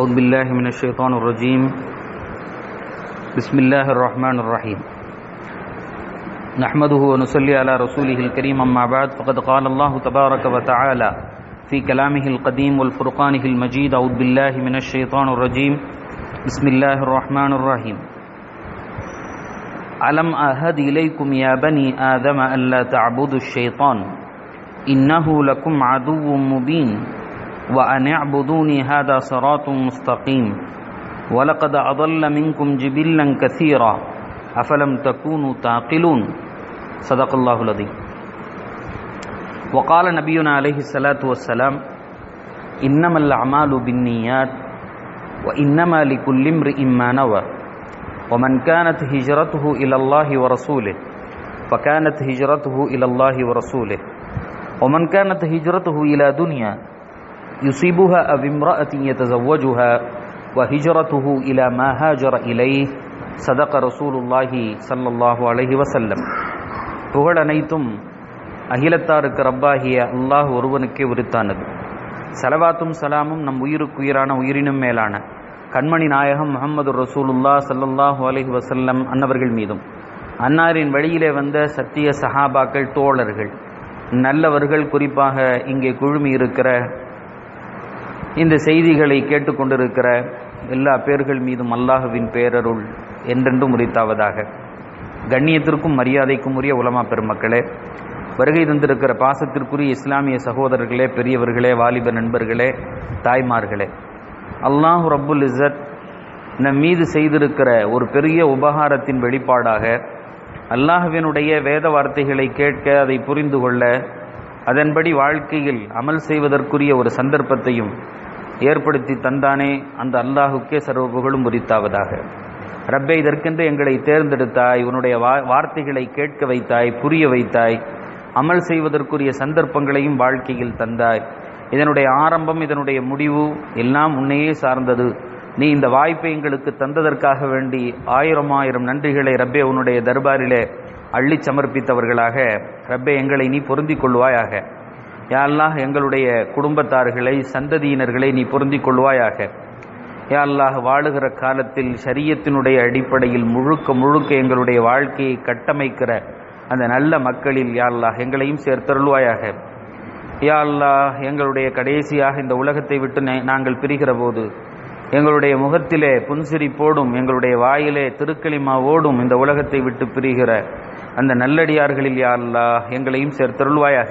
أعوذ بالله من الشيطان الرجيم بسم الله الرحمن الرحيم نحمده ونصلي على رسوله الكريم أما بعد فقد قال الله تبارك وتعالى في كلامه القديم والفرقانه المجيد أعوذ بالله من الشيطان الرجيم بسم الله الرحمن الرحيم ألم أهد إليكم يا بني آدم ألا تعبدوا الشيطان إنه لكم عدو مبين وأن اعبدوني هذا صراط مستقيم ولقد أضل منكم جبلا كثيرا أفلم تكونوا تعقلون صدق الله العظيم وقال نبينا عليه الصلاة والسلام إنما الأعمال بالنيات وإنما لكل امرئ ما نوى ومن كانت هجرته إلى الله ورسوله فكانت هجرته إلى الله ورسوله ومن كانت هجرته إلى دنيا يصيبها أو امرأة يتزوجها وهجرته إلى ما هاجر إليه صدق رسول الله صلى الله عليه وسلم புகழ் அனைத்தும் அகிலத்தாருக்கு ரப்பாகிய அல்லாஹ் ஒருவனுக்கே உரித்தானது சலவாத்தும் சலாமும் நம் உயிருக்குயிரான உயிரினும் மேலான கண்மணி நாயகம் முகமது ரசூலுல்லா சல்லல்லாஹு அலைஹி வசல்லம் அன்னவர்கள் மீதும் அன்னாரின் வழியிலே வந்த சத்திய சஹாபாக்கள் தோழர்கள் நல்லவர்கள் குறிப்பாக இங்கே குழுமி இருக்கிற இந்த செய்திகளை கேட்டுக்கொண்டிருக்கிற எல்லா பேர்கள் மீதும் அல்லாஹுவின் பேரருள் என்றென்றும் உரித்தாவதாக கண்ணியத்திற்கும் மரியாதைக்கும் உரிய உலமா பெருமக்களே வருகை தந்திருக்கிற பாசத்திற்குரிய இஸ்லாமிய சகோதரர்களே பெரியவர்களே வாலிப நண்பர்களே தாய்மார்களே அல்லாஹு ரப்புல் இஸ்ஸத் நம் மீது செய்திருக்கிற ஒரு பெரிய உபகாரத்தின் வெளிப்பாடாக அல்லாஹுவினுடைய வேத வார்த்தைகளை கேட்க அதை புரிந்து கொள்ள அதன்படி வாழ்க்கையில் அமல் செய்வதற்குரிய ஒரு சந்தர்ப்பத்தையும் ஏற்படுத்தி தந்தானே அந்த அல்லாஹுக்கே சர்வ புகழும் உரித்தாவதாக ரப்பே இதற்கென்று எங்களை தேர்ந்தெடுத்தாய் உன்னுடைய வார்த்தைகளை கேட்க வைத்தாய் புரிய வைத்தாய் அமல் செய்வதற்குரிய சந்தர்ப்பங்களையும் வாழ்க்கையில் தந்தாய் இதனுடைய ஆரம்பம் இதனுடைய முடிவு எல்லாம் உன்னையே சார்ந்தது நீ இந்த வாய்ப்பை எங்களுக்கு தந்ததற்காக வேண்டி ஆயிரம் ஆயிரம் நன்றிகளை ரப்பே உன்னுடைய தர்பாரிலே அள்ளி சமர்ப்பித்தவர்களாக ரப்பே எங்களை நீ பொருந்திக் கொள்வாயாக யாழ்லாஹ் எங்களுடைய குடும்பத்தார்களை சந்ததியினர்களை நீ பொருந்திக் கொள்வாயாக யாழ்லாஹ் வாழுகிற காலத்தில் சரியத்தினுடைய அடிப்படையில் முழுக்க முழுக்க எங்களுடைய வாழ்க்கையை கட்டமைக்கிற அந்த நல்ல மக்களில் யாழ்லாஹ் எங்களையும் சேர்த்தருள்வாயாக யா அல்லாஹ் எங்களுடைய கடைசியாக இந்த உலகத்தை விட்டு நாங்கள் பிரிகிற போது எங்களுடைய முகத்திலே புன்சிரிப்போடும் எங்களுடைய வாயிலே திருக்களிமாவோடும் இந்த உலகத்தை விட்டு பிரிகிற அந்த நல்லடியார்களில் யா அல்லாஹ் எங்களையும் சேர்த்தருள்வாயாக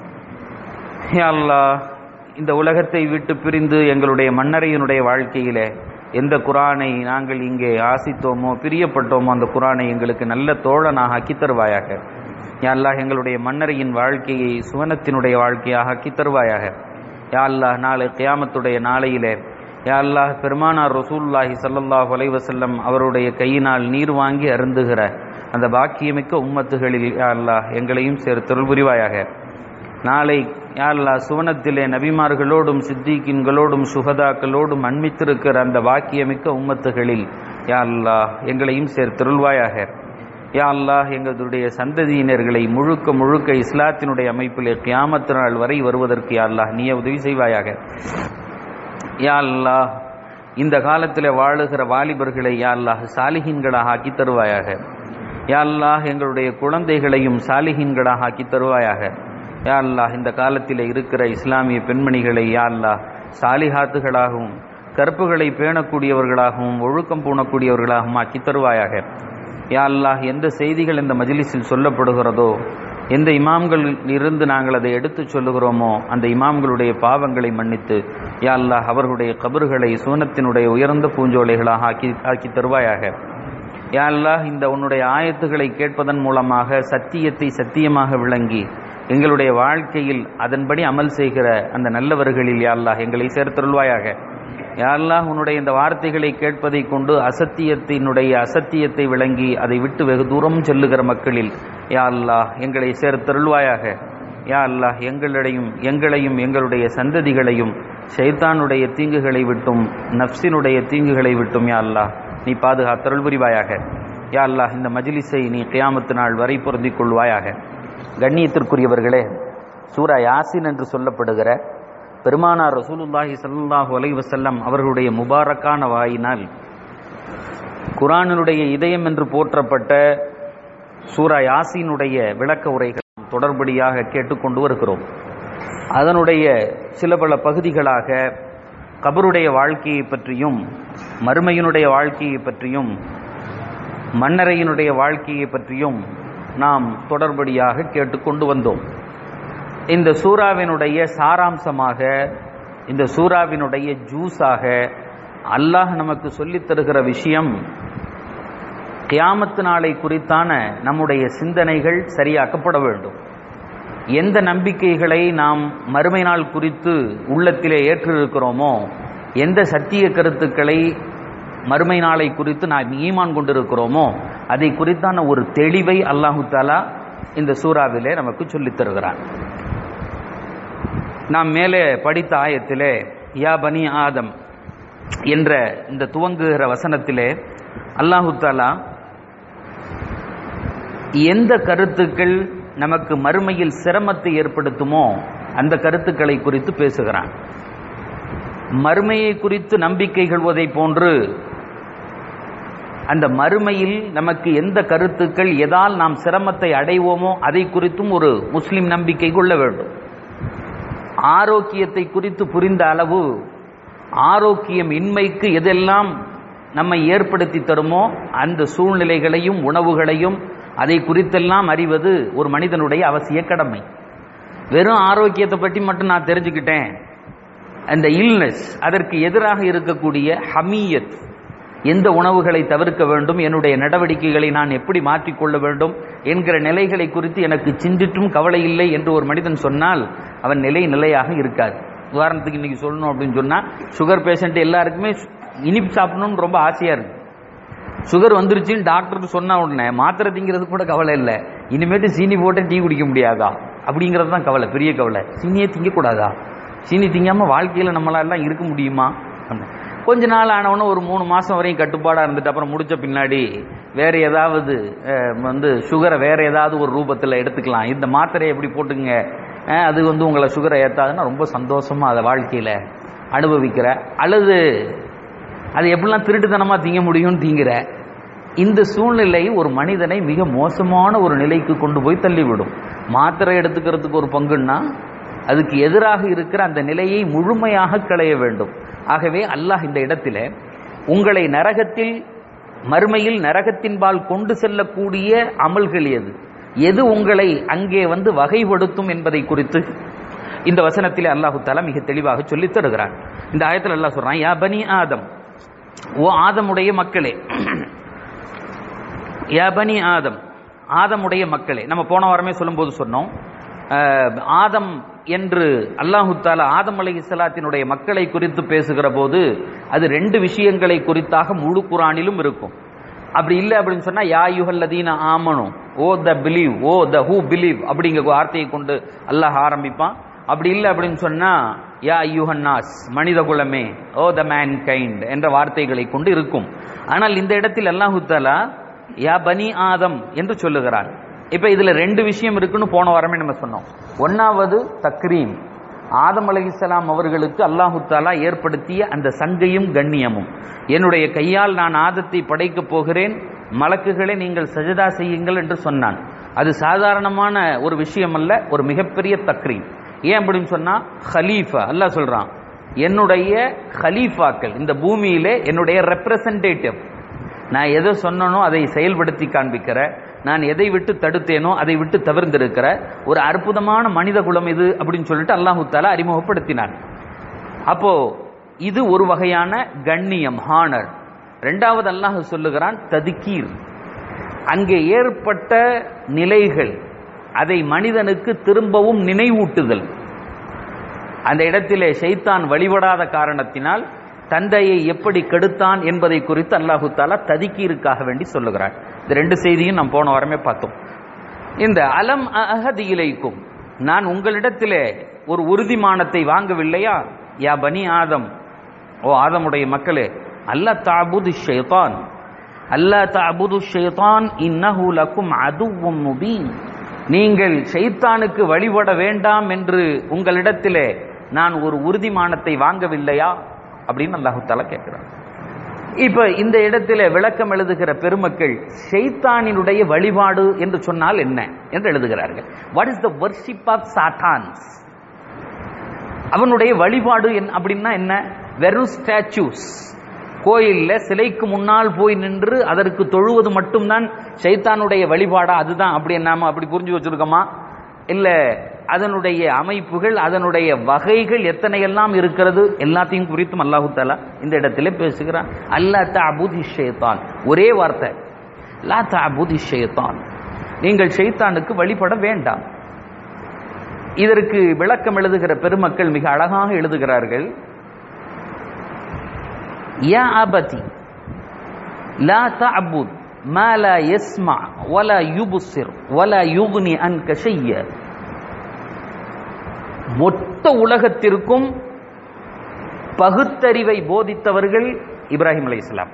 யா அல்லாஹ் இந்த உலகத்தை விட்டு பிரிந்து எங்களுடைய மன்னரையினுடைய வாழ்க்கையிலே எந்த குரானை நாங்கள் இங்கே ஆசித்தோமோ பிரியப்பட்டோமோ அந்த குரானை எங்களுக்கு நல்ல தோழனாக ஆக்கி தருவாயாக யா அல்லாஹ் எங்களுடைய மன்னரையின் வாழ்க்கையை சுவனத்தினுடைய வாழ்க்கையாக ஆக்கி தருவாயாக யா அல்லாஹ் நாளை கியாமத்துடைய நாளையிலே யா அல்லாஹ் பெருமானார் ரசூல்லாஹி சல்லாஹ் அலைவசல்லம் அவருடைய கையினால் நீர் வாங்கி அருந்துகிற அந்த பாக்கியமிக்க உம்மத்துகளில் யா அல்லாஹ் எங்களையும் சேர்த்தொருள் புரிவாயாக நாளை யா அல்லாஹ் சுவனத்திலே நபிமார்களோடும் சித்திகின்களோடும் சுகதாக்களோடும் அண்மித்திருக்கிற அந்த பாக்கியமிக்க உம்மத்துகளில் யா அல்லாஹ் எங்களையும் சேர்த்தருள்வாயாக யா அல்லாஹ் எங்களுடைய சந்ததியினர்களை முழுக்க முழுக்க இஸ்லாத்தினுடைய அமைப்பிலே கியாமத்து நாள் வரை வருவதற்கு யா அல்லாஹ் நீ உதவி செய்வாயாக யா அல்லாஹ் இந்த காலத்தில் வாழுகிற வாலிபர்களை யா அல்லாஹ் சாலிஹீன்களாக ஆக்கி தருவாயாக யா அல்லாஹ் எங்களுடைய குழந்தைகளையும் சாலிஹீன்களாக ஆக்கி தருவாயாக யா அல்லாஹ் இந்த காலத்தில் இருக்கிற இஸ்லாமிய பெண்மணிகளை யா அல்லாஹ் சாலிஹாத்துகளாகவும் கற்புகளை பேணக்கூடியவர்களாகவும் ஒழுக்கம் பூணக்கூடியவர்களாகவும் ஆக்கி தருவாயாக யா அல்லாஹ் எந்த செய்திகள் இந்த மஜிலிஸில் சொல்லப்படுகிறதோ எந்த இமாம்கள் இருந்து நாங்கள் அதை எடுத்து சொல்லுகிறோமோ அந்த இமாம்களுடைய பாவங்களை மன்னித்து யா அல்லாஹ் அவர்களுடைய கபறுகளை சுவனத்தினுடைய உயர்ந்த பூஞ்சோலைகளாக ஆக்கி ஆக்கி தருவாயாக யா அல்லாஹ் இந்த உன்னுடைய ஆயத்துகளை கேட்பதன் மூலமாக சத்தியத்தை சத்தியமாக விளங்கி எங்களுடைய வாழ்க்கையில் அதன்படி அமல் செய்கிற அந்த நல்லவர்களில் யா அல்லாஹ் எங்களை சேர்த்தருள்வாயாக யா அல்லாஹ் உன்னுடைய இந்த வார்த்தைகளை கேட்பதை கொண்டு அசத்தியத்தினுடைய அசத்தியத்தை விளங்கி அதை விட்டு வெகு தூரம் செல்லுகிற மக்களில் யா அல்லாஹ் எங்களை சேர்த்தருள்வாயாக யா அல்லாஹ் எங்களையும் எங்களையும் எங்களுடைய சந்ததிகளையும் ஷைத்தானுடைய தீங்குகளை விட்டும் நப்சினுடைய தீங்குகளை விட்டும் யா அல்லாஹ் நீ பாதுகாத்தருள் புரிவாயாக யா அல்லாஹ் இந்த மஜிலிஸை நீ கியாமத்து நாள் வரை பொருந்திக் கொள்வாயாக கண்ணியத்திற்குரியவர்களே சூரா யாசின் என்று சொல்லப்படுகிற பெருமானார் ரசூலுல்லாஹி ஸல்லல்லாஹு அலைஹி வஸல்லம் அவர்களுடைய முபாரக்கான வாயினால் குரானினுடைய இதயம் என்று போற்றப்பட்ட சூரா யாசீனுடைய விளக்க உரைகள் தொடர்படியாக கேட்டுக்கொண்டு வருகிறோம் அதனுடைய சில பல பகுதிகளாக கபருடைய வாழ்க்கையை பற்றியும் மறுமையினுடைய வாழ்க்கையை பற்றியும் மன்னரையினுடைய வாழ்க்கையை பற்றியும் நாம் தொடர்படியாக கேட்டுக்கொண்டு வந்தோம் இந்த சூறாவினுடைய சாராம்சமாக இந்த சூறாவினுடைய ஜூஸாக அல்லாஹ் நமக்கு சொல்லித் தருகிற விஷயம் கியாமத்து நாளை குறித்தான நம்முடைய சிந்தனைகள் சரியாக்கப்பட வேண்டும் எந்த நம்பிக்கைகளை நாம் மறுமை நாள் குறித்து உள்ளத்திலே ஏற்றிருக்கிறோமோ எந்த சத்திய கருத்துக்களை மறுமை நாளை குறித்து நாம் ஈமான் கொண்டிருக்கிறோமோ அதை குறித்தான ஒரு தெளிவை அல்லாஹு தாலா இந்த சூறாவிலே நமக்கு சொல்லித் தருகிறான் நாம் மேலே படித்த ஆயத்திலே யா பனி ஆதம் என்ற இந்த துவங்குகிற வசனத்திலே அல்லாஹு தாலா எந்த கருத்துக்கள் நமக்கு மறுமையில் சிரமத்தை ஏற்படுத்துமோ அந்த கருத்துக்களை குறித்து பேசுகிறான் மறுமையை குறித்து நம்பிக்கை கொள்வதை போன்று அந்த மறுமையில் நமக்கு எந்த கருத்துக்கள் எதால் நாம் சிரமத்தை அடைவோமோ அதை குறித்தும் ஒரு முஸ்லிம் நம்பிக்கை கொள்ள வேண்டும் ஆரோக்கியத்தை குறித்து புரிந்த அளவு ஆரோக்கியம் இன்மைக்கு எதெல்லாம் நம்மை ஏற்படுத்தி தருமோ அந்த சூழ்நிலைகளையும் உணவுகளையும் அதை குறித்தெல்லாம் அறிவது ஒரு மனிதனுடைய அவசிய கடமை வெறும் ஆரோக்கியத்தை பற்றி மட்டும் நான் தெரிஞ்சுக்கிட்டேன் அந்த இல்னஸ் அதற்கு எதிராக இருக்கக்கூடிய ஹமீயத் எந்த உணவுகளை தவிர்க்க வேண்டும் என்னுடைய நடவடிக்கைகளை நான் எப்படி மாற்றிக்கொள்ள வேண்டும் என்கிற நிலைகளை குறித்து எனக்கு சிந்திட்டும் கவலை இல்லை என்று ஒரு மனிதன் சொன்னால் அவன் நிலை நிலையாக இருக்காது உதாரணத்துக்கு இன்னைக்கு சொல்லணும் அப்படின்னு சொன்னா சுகர் பேஷண்ட் எல்லாருக்குமே இனிப்பு சாப்பிடணும்னு ரொம்ப ஆசையா இருக்கு சுகர் வந்துருச்சுன்னு டாக்டர் சொன்ன உடனே மாத்திரை திங்கிறது கூட கவலை இல்லை இனிமேட்டு சீனி போட்டு டீ குடிக்க முடியாதா அப்படிங்கிறது தான் கவலை பெரிய கவலை சீனியே திங்கக்கூடாதா சீனி திங்காம வாழ்க்கையில நம்மளால இருக்க முடியுமா கொஞ்ச நாள் ஆனவொன்னே ஒரு மூணு மாசம் வரையும் கட்டுப்பாடா இருந்துட்டு அப்புறம் முடிச்ச பின்னாடி வேற ஏதாவது அஹ், வந்து சுகரை வேற ஏதாவது ஒரு ரூபத்தில் எடுத்துக்கலாம் இந்த மாத்திரையை எப்படி போட்டுங்க அஹ், அது வந்து உங்களை சுகரை ஏத்தாதுன்னா ரொம்ப சந்தோஷமா அதை வாழ்க்கையில அனுபவிக்கிற அல்லது அது எப்படிலாம் திருட்டுத்தனமா திங்க முடியும்னு திங்கிற இந்த சூழ்நிலை ஒரு மனிதனை மிக மோசமான ஒரு நிலைக்கு கொண்டு போய் தள்ளிவிடும் மாத்திரை எடுத்துக்கிறதுக்கு ஒரு பங்குன்னா அதுக்கு எதிராக இருக்கிற அந்த நிலையை முழுமையாக களைய வேண்டும் ஆகவே அல்லாஹ் இந்த இடத்திலே உங்களை நரகத்தில் மறுமையில் நரகத்தின்பால் கொண்டு செல்லக்கூடிய அமல்கள் எது எது உங்களை அங்கே வந்து வகைப்படுத்தும் என்பதை குறித்து இந்த வசனத்திலே அல்லாஹு தாலா மிக தெளிவாக சொல்லித் தருகிறான் இந்த ஆயத்தில் அல்லாஹ் சொல்றான் யா பனி ஆதம் ஓ ஆதமுடைய மக்களே யா பனி ஆதம் ஆதமுடைய மக்களே நம்ம போன வாரமே சொல்லும்போது சொன்னோம் அஹ், ஆதம் என்று அல்லாஹு தாலா ஆதம் அலை இஸ்லாத்தினுடைய மக்களை குறித்து பேசுகிற போது அது ரெண்டு விஷயங்களை குறித்தாக முழு குரானிலும் இருக்கும் அப்படி இல்லை அப்படின்னு சொன்னா யா யுஹல்லதீன ஆமனும் O the believe O the who believe அப்படிங்கிற வார்த்தையை கொண்டு அல்லாஹ் ஆரம்பிப்பான் அப்படி இல்லை அப்படின்னு சொன்னா யா யுஹன்னாஸ் மனித குலமே ஓ த மேன் கைண்ட் என்ற வார்த்தைகளை கொண்டு இருக்கும் ஆனால் இந்த இடத்தில் அல்லாஹு தாலா யா பனி ஆதம் என்று சொல்லுகிறார் இப்ப இதுல ரெண்டு விஷயம் இருக்குன்னு போன வாரமே நம்ம சொன்னோம் ஒன்னாவது தக்ரீம் ஆதம் அலைஹிஸ்ஸலாம் அவர்களுக்கு அல்லாஹு தாலா ஏற்படுத்திய அந்த சங்கையும் கண்ணியமும் என்னுடைய கையால் நான் ஆதத்தை படைக்கப் போகிறேன் மலக்குகளை நீங்கள் சஜதா செய்யுங்கள் என்று சொன்னான் அது சாதாரணமான ஒரு விஷயம் அல்ல ஒரு மிகப்பெரிய தக்ரீம் ஏன் அப்படின்னு சொன்னா ஹலீஃபா அல்லாஹ் சொல்றான் என்னுடைய ஹலீஃபாக்கள் இந்த பூமியிலே என்னுடைய ரெப்ரசன்டேட்டிவ் நான் எதை சொன்னனோ அதை செயல்படுத்தி காண்பிக்கிற நான் எதை விட்டு தடுத்தேனோ அதை விட்டு தவிர்ந்திருக்கிற ஒரு அற்புதமான மனித குலம் இது அப்படின்னு சொல்லிட்டு அல்லாஹு தாலா அறிமுகப்படுத்தினான் அப்போ இது ஒரு வகையான கண்ணியம் ஹானர் ரெண்டாவது அல்லாஹ் சொல்லுகிறான் ததுக்கீர் அங்கே ஏற்பட்ட நிலைகள் அதை மனிதனுக்கு திரும்பவும் நினைவூட்டுதல் அந்த இடத்திலே ஷைத்தான் வழிபடாத காரணத்தினால் தந்தையை எப்படி கெடுத்தான் என்பதை குறித்து அல்லாஹு தாலா ததிக்கீருக்காக வேண்டி சொல்லுகிறான் இந்த ரெண்டு செய்தியும் நாம் போன வாரமே பார்த்தோம் இந்த அலம் அஹதி இலைக்கும் நான் உங்களிடத்திலே ஒரு உறுதிமானத்தை வாங்கவில்லையா யா பனி ஆதம் ஓ ஆதமுடைய மக்களே அல்ல தாபுது ஷைத்தான் அல்லா தாபுது ஷைத்தான் இன்னஹு லக்கும் அதுவும் முபீன் நீங்கள் ஷைத்தானுக்கு வழிபட வேண்டாம் என்று உங்களிடத்திலே நான் ஒரு உறுதிமானத்தை வாங்கவில்லையா அப்படின்னு அல்லாஹு தாலா கேட்கிறான் இப்ப இந்த இடத்துல விளக்கம் எழுதுகிற பெருமக்கள் ஷைத்தானினுடைய வழிபாடு என்று சொன்னால் என்ன என்று எழுதுகிறார்கள் what is the worship of Satan's அவனுடைய வழிபாடு என்ன அப்படின்னா என்ன வெறும் ஸ்டாச்சூஸ் கோயில்ல சிலைக்கு முன்னால் போய் நின்று அதற்கு தொழுவது மட்டும்தான் சைத்தானுடைய வழிபாடா அதுதான் அப்படி நாம அப்படி புரிஞ்சு வச்சிருக்கோமா இல்ல அதனுடைய அமைப்புகள் அதனுடைய வகைகள் எத்தனை எல்லாம் இருக்கிறது எல்லாத்தையும் குறித்தும் அல்லாஹு தாலா இந்த இடத்துல பேசுகிறான் அல்லா தபுதி ஷேத்தான் ஒரே வார்த்தை லா தபுதி ஷேத்தான் நீங்கள் ஷைத்தானுக்கு வழிபட வேண்டாம் இதற்கு விளக்கம் எழுதுகிற பெருமக்கள் மிக அழகாக எழுதுகிறார்கள் யா அபதி லா தஅபுத் ما لا يسمع ولا يبصر ولا يغني عنك شيئا மொத்த உலகத்திற்கும் பகுத்தறிவை போதித்தவர்கள் இப்ராஹிம் அலைஹிஸ்ஸலாம்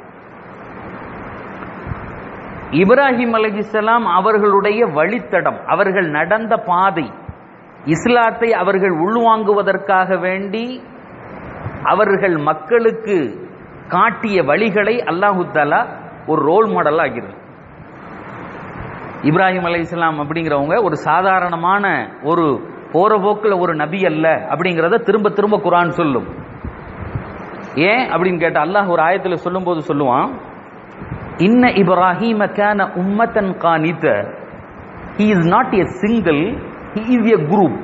இப்ராஹிம் அலைஹிஸ்ஸலாம் அவர்களுடைய வழித்தடம் அவர்கள் நடந்த பாதை இஸ்லாத்தை அவர்கள் உள்வாங்குவதற்காக வேண்டி அவர்கள் மக்களுக்கு காட்டிய வழிகளை அல்லாஹு தாலா ஒரு ரோல் மாடல் ஆகிறது இப்ராஹிம் அலை இஸ்லாம் அப்படிங்கிறவங்க ஒரு சாதாரணமான ஒரு போற போக்கில் ஒரு நபி அல்ல அப்படிங்கிறத திரும்ப திரும்ப குரான் சொல்லும் ஏன் அப்படின்னு கேட்ட அல்லாஹ் ஒரு ஆயத்துல சொல்லும்போது சொல்லுவான் இன்ன இப்ராஹிம கேன உம்மத்தன் கானித்த he is not a single he is a group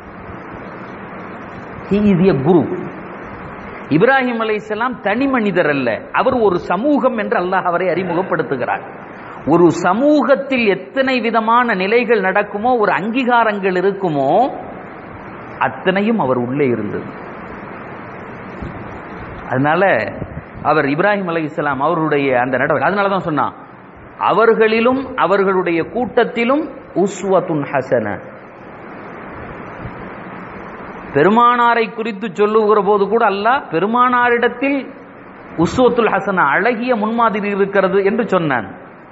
he is a group இப்ராஹிம் அலைஹிஸ்ஸலாம் தனி மனிதர் அல்ல அவர் ஒரு சமூகம் என்று அல்லாஹ் அவரை அறிமுகப்படுத்துகிறார் ஒரு சமூகத்தில் எத்தனை விதமான நிலைகள் நடக்குமோ ஒரு அங்கீகாரங்கள் இருக்குமோ அத்தனையும் அவர் உள்ளே இருந்தது அதனால அவர் இப்ராஹிம் அலை இஸ்லாம் அவருடைய அந்த நடவடிக்கை அதனால தான் சொன்னான் அவர்களிலும் அவர்களுடைய கூட்டத்திலும் உஸ்வத்துன் ஹசன பெருமானாரை குறித்து சொல்லுகிற போது கூட அல்லாஹ் பெருமானாரிடத்தில் உஸ்வத்துல் ஹசன அழகிய முன்மாதிரி இருக்கிறது என்று சொன்னான்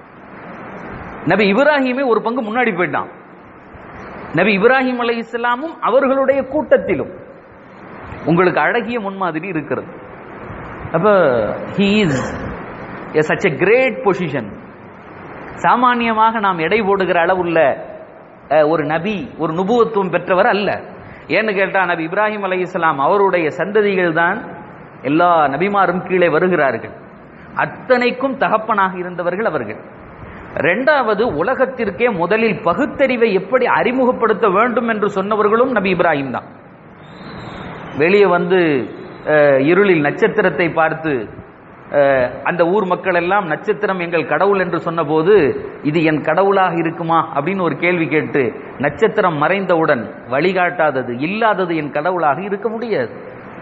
நபி இப்ராஹிமே ஒரு பங்கு முன்னாடி போயிட்டான் நபி இப்ராஹிம் அலை இஸ்லாமும் அவர்களுடைய கூட்டத்திலும் உங்களுக்கு அழகிய முன்மாதிரி இருக்கிறது அப்ப he is such a great position சாமானியமாக நாம் எடை போடுகிற அளவுள்ள அஹ், ஒரு நபி ஒரு நுபுவத்துவம் பெற்றவர் அல்ல ஏன்னு கேட்டா நபி இப்ராஹிம் அலை இஸ்லாம் அவருடைய சந்ததிகள் தான் எல்லா நபிமாரும் கீழே வருகிறார்கள் அத்தனைக்கும் தகப்பனாக இருந்தவர்கள் அவர்கள் ரெண்டாவது உலகத்திற்கே முதலில் பகுத்தறிவை எப்படி அறிமுகப்படுத்த வேண்டும் என்று சொன்னவர்களும் நபி இப்ராஹிம் தான் வெளியே வந்து அஹ், இருளில் நட்சத்திரத்தை பார்த்து அஹ், அந்த ஊர் மக்கள் எல்லாம் நட்சத்திரம் எங்கள் கடவுள் என்று சொன்னபோது இது என் கடவுளாக இருக்குமா அப்படின்னு ஒரு கேள்வி கேட்டு நட்சத்திரம் மறைந்தவுடன் வழிகாட்டாதது இல்லாதது என் கடவுளாக இருக்க முடியாது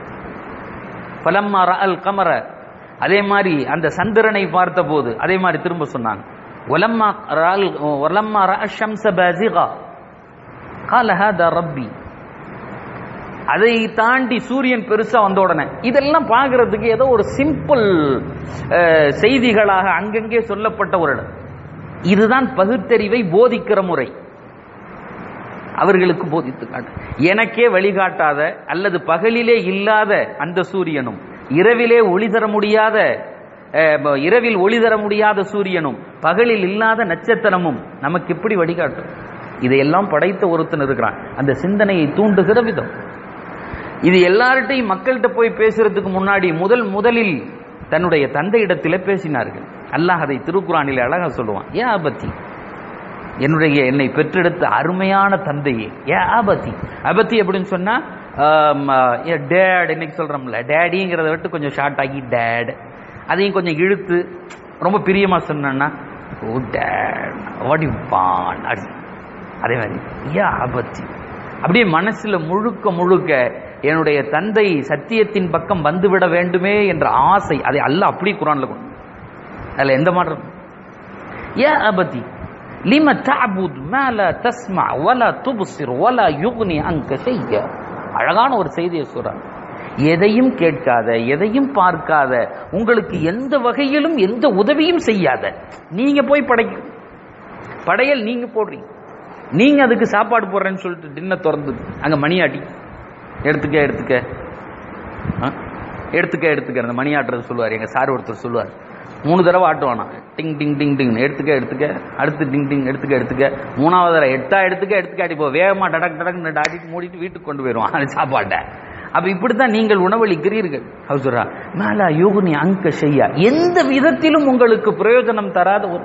பலம்மா அல் கமர அதே மாதிரி அந்த சந்திரனை பார்த்தபோது அதே மாதிரி திரும்ப சொன்னாங்க ஒலம்மா ரால் ஒலம்மா ரா ஷம்ஸ பாசிகா கால ஹாதா ரப்பி அதை தாண்டி சூரியன் பெருசா வந்த உடனே இதெல்லாம் பார்க்கறதுக்கு ஏதோ ஒரு சிம்பிள் செய்திகளாக அங்கங்கே சொல்லப்பட்ட ஒரு இடம் இதுதான் பகுத்தறிவை போதிக்கிற முறை அவர்களுக்கு போதித்து காட்டு எனக்கே வழிகாட்டாத அல்லது பகலிலே இல்லாத அந்த சூரியனும் இரவிலே ஒளி தர முடியாத அஹ், ப- இரவில் ஒளி தர முடியாத சூரியனும் பகலில் இல்லாத நட்சத்திரமும் நமக்கு எப்படி வழிகாட்டும் இதையெல்லாம் படைத்த ஒருத்தன் இருக்கிறான் அந்த சிந்தனையை தூண்டுகிற விதம் இது எல்லார்ட்டையும் மக்கள்கிட்ட போய் பேசுறதுக்கு முன்னாடி முதல் முதலில் தன்னுடைய தந்தையிடத்திலே பேசினார்கள் அல்லாஹ் அதை திருக்குறானில் அழகா சொல்லுவான் ஏன் ஆபத்தி என்னுடைய என்னை பெற்றெடுத்த அருமையான தந்தையே ஏன் ஆபத்தி ஆபத்தி அப்படின்னு சொன்னா டேட் இன்னைக்கு சொல்றோம்ல டேடிங்கிறத விட்டு கொஞ்சம் ஷார்ட் ஆகி டேட் அதையும் கொஞ்சம் இழுத்து ரொம்ப பிரியமா சொன்னா ஓ டேட் வாட் யூ பான் அதே மாதிரி ஏன் ஆபத்தி அப்படியே மனசுல முழுக்க முழுக்க என்னுடைய தந்தை சத்தியத்தின் பக்கம் வந்துவிட வேண்டுமே என்ற ஆசை அதை அல்ல அப்படி குரான்ல கொண்டு அதுல எந்த மாற்றம் يا أبتي لم تعبد ما لا تسمع ولا تبصر ولا يغني عنك شيئا அழகான ஒரு செய்தியை சொல்றாங்க எதையும் கேட்காத எதையும் பார்க்காத உங்களுக்கு எந்த வகையிலும் எந்த உதவியும் செய்யாத நீங்க போய் படைக்க படையல் நீங்க போடுறீங்க நீங்க அதுக்கு சாப்பாடு போடுறேன்னு சொல்லிட்டு டின்ன திறந்து அங்க மணியாட்டி எடுத்துக்க எடுத்துக்க ஆ? எடுத்துக்க எடுத்துக்க அந்த மணி ஆட்டுறது சொல்லுவார் எங்க சார் ஒருத்தர் சொல்லுவார் மூணு தடவை ஆட்டுவானா டிங் டிங் டிங் டிங் எடுத்துக்க எடுத்துக்க அடுத்து டிங் டிங் எடுத்துக்க எடுத்துக்க மூணாவது தடவை எட்டா எடுத்துக்க எடுத்துக்க அடி போ வேகமா டடக் டடக் ரெண்டு ஆட்டிட்டு மூடிட்டு வீட்டுக்கு கொண்டு போயிடுவான் அந்த சாப்பாட்டை அப்ப இப்படித்தான் நீங்கள் உணவளிக்கிறீர்கள் ஹவுசுரா மேலா யோகுனி அங்க செய்யா எந்த விதத்திலும் உங்களுக்கு பிரயோஜனம் தராத ஒரு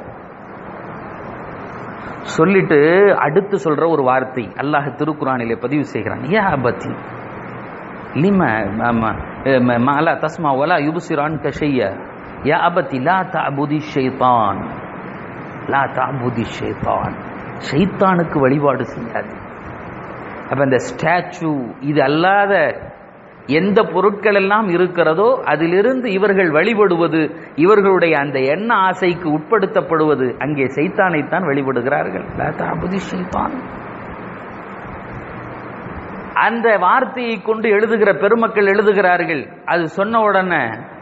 சொல்லிட்டு அடுத்து சொல்ற ஒரு வார்த்தை அல்லாஹ் திருக்குறானிலே பதிவு செய்கிறான் யா அபத்தி லிம மாலா தஸ்மா வலா யுபசிரான் கஷைய யா அபத்தி லா தஅபுதி ஷைத்தான் லா தஅபுதி ஷைத்தான் ஷைத்தானுக்கு வழிபாடு செய்யாது அப்ப இந்த ஸ்டாச்சு இது அல்லாத எந்த பொருட்கள் எல்லாம் இருக்கிறதோ அதிலிருந்து இவர்கள் வழிபடுவது இவர்களுடைய அந்த எண்ண ஆசைக்கு உட்படுத்தப்படுவது அங்கே சைத்தானைத்தான் வழிபடுகிறார்கள் லா தஅபுதி ஷைத்தான் அந்த வார்த்தையை கொண்டு எழுதுகிற பெருமக்கள் எழுதுகிறார்கள் அது சொன்ன உடனே